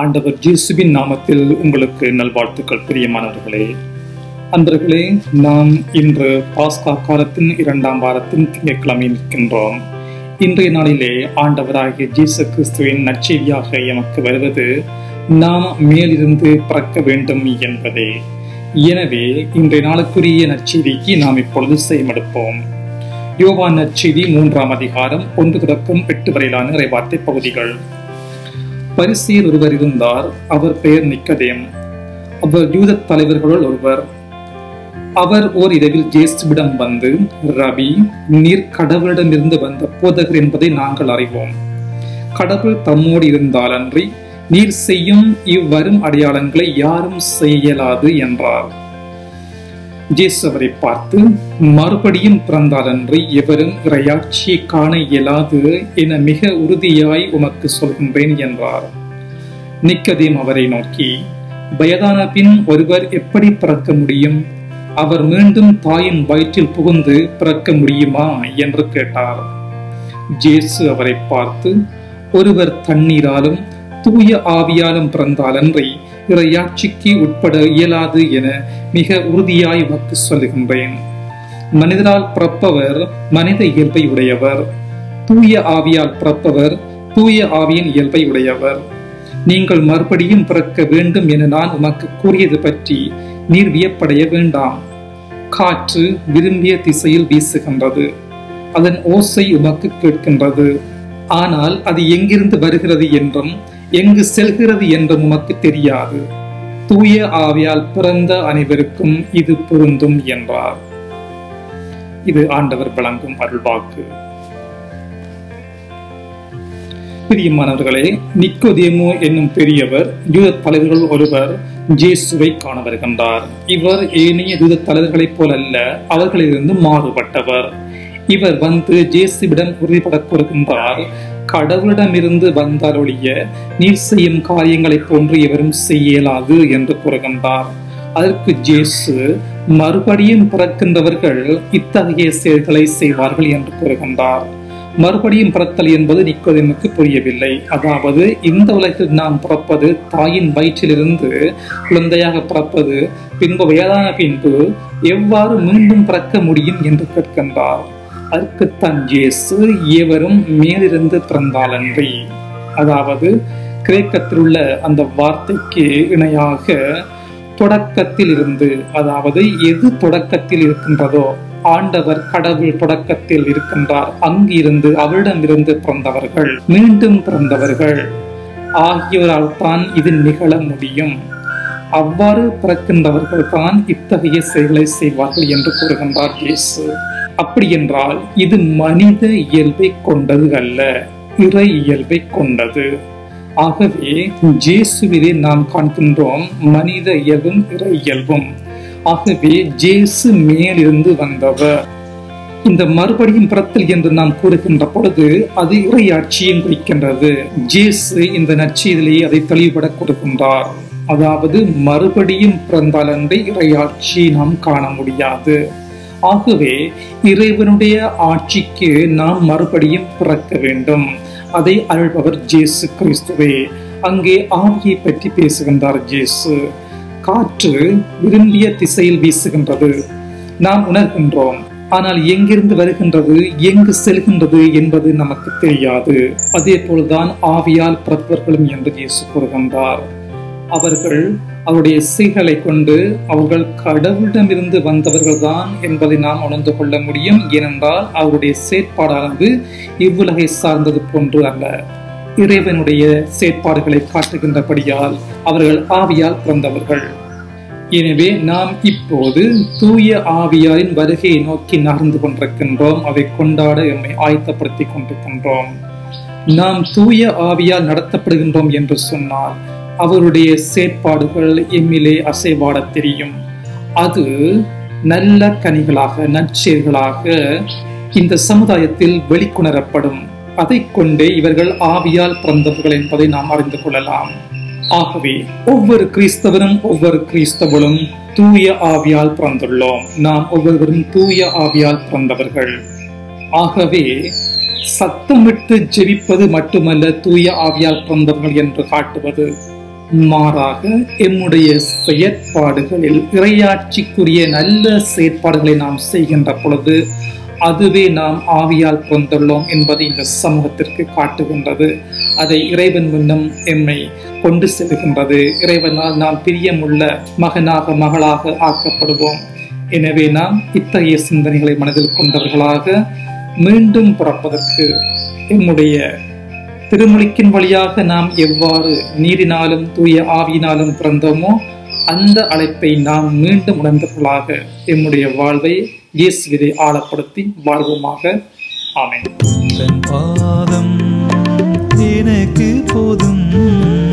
ஆண்டவர் இயேசுவின் நாமத்தில் உங்களுக்கு நல்வாழ்த்துக்கள் பிரியமானவர்களே அன்பர்களே நாம் இன்று பாஸ்கா காலத்தின் இரண்டாம் வாரத்தின் திங்கட்கிழமை நிற்கின்றோம் இன்றைய நாளிலே ஆண்டவராகிய ஜேசு கிறிஸ்துவின் நற்செய்தியாக எமக்கு வருவது நாம் மேலிருந்து பிறக்க வேண்டும் என்பதே எனவே இன்றைய நாளுக்குரிய நற்செய்திக்கு நாம் இப்பொழுது செய்யமெடுப்போம் யோவான் நற்செய்தி மூன்றாம் அதிகாரம் ஒன்று தொடக்கம் எட்டு வரையிலான இறைவார்த்தை பகுதிகள் பரிசீர் ஒருவர் இருந்தார் அவர் பெயர் நிக்கதேம் அவர் யூத தலைவர்களுள் ஒருவர் அவர் ஓர் இரவில் ஜேசுவிடம் வந்து ரவி நீர் கடவுளிடமிருந்து வந்த போதகர் என்பதை நாங்கள் அறிவோம் கடவுள் தம்மோடு இருந்தாலன்றி நீர் செய்யும் இவ்வரும் அடையாளங்களை யாரும் செய்யலாது என்றார் ஜேசு அவரை பார்த்து மறுபடியும் பிறந்தாலன்றி எவரும் இறையாட்சியை காண இயலாது என மிக உறுதியாய் உமக்கு சொல்கின்றேன் என்றார் நிக்கதேம் அவரை நோக்கி வயதான பின் ஒருவர் எப்படி பிறக்க முடியும் அவர் மீண்டும் தாயின் வயிற்றில் புகுந்து பிறக்க முடியுமா என்று கேட்டார் ஜேசு அவரை பார்த்து ஒருவர் தண்ணீராலும் தூய ஆவியாலும் பிறந்தாலன்றி இறையாட்சிக்கு உட்பட இயலாது என மிக உறுதியாய் உமக்கு சொல்லுகின்றேன் மனிதரால் பிறப்பவர் மனித இயல்பை உடையவர் தூய ஆவியால் பிறப்பவர் தூய ஆவியின் இயல்பை உடையவர் நீங்கள் மறுபடியும் பிறக்க வேண்டும் என நான் உமக்கு கூறியது பற்றி நீர் வியப்படைய வேண்டாம் காற்று விரும்பிய திசையில் வீசுகின்றது அதன் ஓசை உமக்கு கேட்கின்றது ஆனால் அது எங்கிருந்து வருகிறது என்றும் எங்கு செல்கிறது என்றும் உமக்கு தெரியாது தூய ஆவியால் பிறந்த அனைவருக்கும் இது பொருந்தும் என்றார் இது ஆண்டவர் வழங்கும் அருள்வாக்கு பிரியமானவர்களே நிக்கோதேமோ என்னும் பெரியவர் யூத தலைவர்கள் ஒருவர் ஜேசுவை காண வருகின்றார் இவர் ஏனைய யூத தலைவர்களைப் போலல்ல அவர்களிலிருந்து மாறுபட்டவர் இவர் வந்து ஜேசுவிடம் உறுதிபட கூறுகின்றார் கடவுளிடமிருந்து வந்தாலொழிய நீர் செய்யும் காரியங்களைப் போன்று எவரும் செய்யலாது என்று கூறுகின்றார் அதற்கு ஜேசு மறுபடியும் பிறக்கின்றவர்கள் இத்தகைய செயல்களை செய்வார்கள் என்று கூறுகின்றார் மறுபடியும் பிறத்தல் என்பது நிக்கோதேமுக்கு புரியவில்லை அதாவது இந்த உலகில் நாம் பிறப்பது தாயின் வயிற்றிலிருந்து குழந்தையாக பிறப்பது பின்பு வயதான பின்பு எவ்வாறு மீண்டும் பிறக்க முடியும் என்று கேட்கின்றார் அதற்கு தன் இயேசு எவரும் மேலிருந்து பிறந்தாலன்றி அதாவது கிரேக்கத்தில் உள்ள அந்த வார்த்தைக்கு இணையாக தொடக்கத்தில் இருந்து அதாவது எது தொடக்கத்தில் இருக்கின்றதோ ஆண்டவர் கடவுள் தொடக்கத்தில் இருக்கின்றார் அங்கிருந்து அவரிடமிருந்து பிறந்தவர்கள் மீண்டும் பிறந்தவர்கள் ஆகியோரால் தான் இது நிகழ முடியும் அவ்வாறு பிறக்கின்றவர்கள் தான் இத்தகைய செயல்களை செய்வார்கள் என்று கூறுகின்றார் இயேசு அப்படி என்றால் இது மனித இயல்பை கொண்டது அல்ல இறை இயல்பை கொண்டது ஆகவே ஜேசுவிலே நாம் காண்கின்றோம் மனித இயல்பும் இறை இயல்பும் ஆகவே ஜேசு மேலிருந்து வந்தவர் இந்த மறுபடியும் பிறத்தல் என்று நாம் கூறுகின்ற பொழுது அது இறையாட்சியும் குறிக்கின்றது ஜேசு இந்த நற்செய்திலேயே அதை தெளிவுபட கொடுக்கின்றார் அதாவது மறுபடியும் பிறந்தாலன்றி இறையாட்சியை நாம் காண முடியாது ஆகவே இறைவனுடைய ஆட்சிக்கு நாம் மறுபடியும் பிறக்க வேண்டும் அதை அருள்பவர் ஜேசு கிறிஸ்துவே அங்கே ஆவியை பற்றி பேசுகின்றார் ஜேசு காற்று விரும்பிய திசையில் வீசுகின்றது நாம் உணர்கின்றோம் ஆனால் எங்கிருந்து வருகின்றது எங்கு செல்கின்றது என்பது நமக்கு தெரியாது அதே போல்தான் ஆவியால் பிறப்பவர்களும் என்று இயேசு கூறுகின்றார் அவர்கள் அவருடைய செய்களை கொண்டு அவர்கள் கடவுளிடமிருந்து வந்தவர்கள் தான் என்பதை நாம் உணர்ந்து கொள்ள முடியும் ஏனென்றால் அவருடைய செயற்பாடானது இவ்வுலகை சார்ந்தது போன்று அல்ல இறைவனுடைய செயற்பாடுகளை காட்டுகின்றபடியால் அவர்கள் ஆவியால் பிறந்தவர்கள் எனவே நாம் இப்போது தூய ஆவியாரின் வருகையை நோக்கி நகர்ந்து கொண்டிருக்கின்றோம் அதை கொண்டாட எம்மை ஆயத்தப்படுத்திக் கொண்டிருக்கின்றோம் நாம் தூய ஆவியால் நடத்தப்படுகின்றோம் என்று சொன்னால் அவருடைய செயற்பாடுகள் எம்மிலே அசைவாட தெரியும் அது நல்ல கனிகளாக நற்செயல்களாக இந்த சமுதாயத்தில் வெளிக்கொணரப்படும் அதை கொண்டே இவர்கள் ஆவியால் பிறந்தவர்கள் என்பதை நாம் அறிந்து கொள்ளலாம் ஆகவே ஒவ்வொரு கிறிஸ்தவரும் ஒவ்வொரு கிறிஸ்தவரும் தூய ஆவியால் பிறந்துள்ளோம் நாம் ஒவ்வொருவரும் தூய ஆவியால் பிறந்தவர்கள் ஆகவே சத்தமிட்டு ஜெபிப்பது மட்டுமல்ல தூய ஆவியால் பிறந்தவர்கள் என்று காட்டுவது மாறாக எம்முடைய செயற்பாடுகளில் இறையாட்சிக்குரிய நல்ல செயற்பாடுகளை நாம் செய்கின்ற பொழுது அதுவே நாம் ஆவியால் பிறந்துள்ளோம் என்பதை இந்த சமூகத்திற்கு காட்டுகின்றது அதை இறைவன் முன்னம் எம்மை கொண்டு செல்கின்றது இறைவனால் நாம் பிரியமுள்ள மகனாக மகளாக ஆக்கப்படுவோம் எனவே நாம் இத்தகைய சிந்தனைகளை மனதில் கொண்டவர்களாக மீண்டும் பிறப்பதற்கு எம்முடைய திருமொழிக்கின் வழியாக நாம் எவ்வாறு நீரினாலும் தூய ஆவியினாலும் பிறந்தோமோ அந்த அழைப்பை நாம் மீண்டும் உணர்ந்தவர்களாக எம்முடைய வாழ்வை இயேசுவிதை ஆழப்படுத்தி வாழ்வோமாக ஆமென் தன் பாதம் எனக்கு போதும்